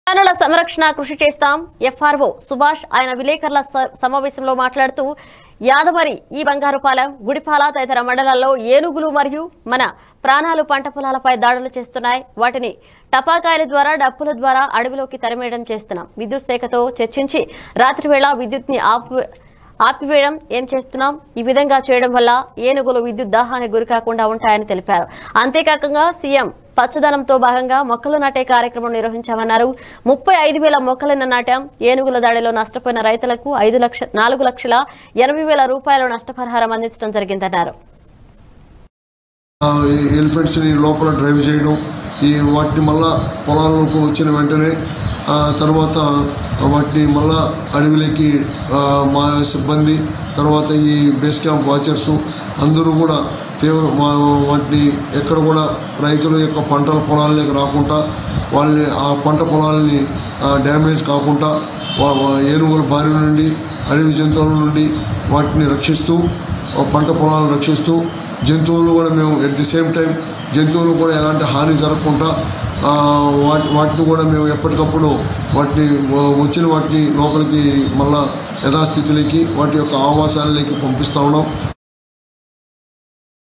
ప్రాణుల సంరక్షణ కృషి చేస్తాం ఎఫ్ఆర్ఓ సుభాష్ ఆయన విలేకరుల స- సమావేశంలో మాట్లాడుతూ యాదమరి ఈ బంగారుపాలెం గుడిపాల తదితర మండలాల్లో ఏనుగులు మరియు మన ప్రాణాలు పంట పొలాలపై దాడులు చేస్తున్నాయి వాటిని టపాకాయల ద్వారా డప్పుల ద్వారా అడవిలోకి తరిమేయడం చేస్తున్నాం విద్యుత్ శాఖతో చర్చించి రాత్రివేళ విద్యుత్ ని ఆపు ఆపివేయడం ఏం చేస్తున్నాం ఈ విధంగా చేయడం వల్ల ఏనుగులు విద్యుత్ దాహానికి గురికాకుండా ఉంటాయని తెలిపారు అంతేకాకుండా సీఎం పచ్చదనంతో భాగంగా మొక్కలు నాటే కార్యక్రమం నిర్వహించామన్నారు ముప్పై ఐదు వేల మొక్కలను నాటాం ఏనుగుల దాడిలో నష్టపోయిన రైతులకు ఐదు లక్ష నాలుగు లక్షల ఎనభై వేల రూపాయల నష్టపరిహారం అందించడం జరిగిందన్నారు ఎలిఫెంట్స్ ని లోపల డ్రైవ్ చేయడం ఈ వాటిని మళ్ళా పొలాలకు వచ్చిన వెంటనే ఆ తర్వాత వాటిని మళ్ళా అడవిలోకి ఆ, మా సిబ్బంది తర్వాత ఈ బేస్ క్యాంప్ వాచర్స్ అందరూ కూడా తీవ్ర వా- వాటిని ఎక్కడ కూడా రైతుల యొక్క పంటల పొలాలకి రాకుండా వాళ్ళని ఆ పంట పొలాలని ఆ, డ్యామేజ్ కాకుండా వా- వా- ఏనుగుల బారి నుండి అడవి జంతువుల నుండి వాటిని రక్షిస్తూ ఆ పంట పొలాలను రక్షిస్తూ జంతువులు కూడా మేము ఎట్ ది సేమ్ టైం జంతువులు కూడా ఎలాంటి హాని జరగకుండా ఆ, వాటి వాటిని కూడా మేము ఎప్పటికప్పుడు వాటిని వ- వచ్చిన వాటిని లోపలికి మళ్ళా యథాస్థితిలోకి వాటి యొక్క ఆవాసాలలోకి పంపిస్తూ ఉన్నాం